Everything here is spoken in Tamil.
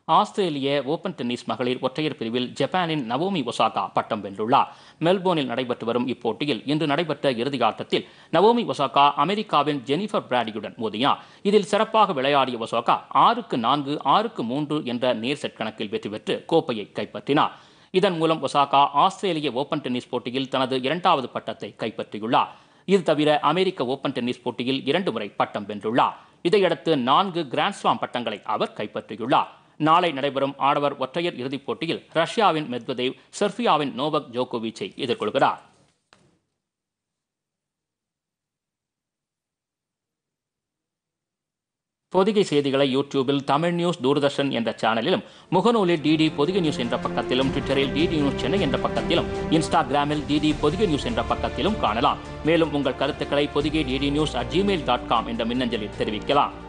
ஆஸ்திரேலிய ஓபன் டென்னிஸ் மகளிர் ஒற்றையர் பிரிவில் ஜப்பானின் நவோமி ஒசாகா பட்டம் வென்றுள்ளார் மெல்போர்னில் நடைபெற்று வரும் இப்போட்டியில் இன்று நடைபெற்ற இறுதி ஆட்டத்தில் நவோமி ஒசாகா அமெரிக்காவின் ஜெனிஃபர் பிராடியுடன் மோதினார் இதில் சிறப்பாக விளையாடிய ஒசாகா ஆறுக்கு நான்கு ஆறுக்கு மூன்று என்ற நேர் செட் கணக்கில் வெற்றி பெற்று கோப்பையை கைப்பற்றினார் இதன் மூலம் ஒசாகா ஆஸ்திரேலிய ஓபன் டென்னிஸ் போட்டியில் தனது இரண்டாவது பட்டத்தை கைப்பற்றியுள்ளார் இது தவிர அமெரிக்க ஓபன் டென்னிஸ் போட்டியில் இரண்டு முறை பட்டம் வென்றுள்ளார் இதையடுத்து நான்கு கிராண்ட்ஸ்லாம் பட்டங்களை அவர் கைப்பற்றியுள்ளார் நாளை நடைபெறும் ஆடவர் ஒற்றையர் இறுதிப் போட்டியில் ரஷ்யாவின் மெத்வதேவ் செர்பியாவின் நோவக் ஜோகோவிச்சை எதிர்கொள்கிறார் பொதிகை செய்திகளை யூடியூபில் தமிழ் நியூஸ் தூர்தர்ஷன் என்ற சேனலிலும் முகநூலில் டிடி பொதிகை நியூஸ் என்ற பக்கத்திலும் ட்விட்டரில் டிடி நியூஸ் சென்னை என்ற பக்கத்திலும் இன்ஸ்டாகிராமில் டிடி பொதிகை நியூஸ் என்ற பக்கத்திலும் காணலாம் மேலும் உங்கள் கருத்துக்களை Pothigai DD news at Gmail dot com என்ற மின்னஞ்சலில் தெரிவிக்கலாம்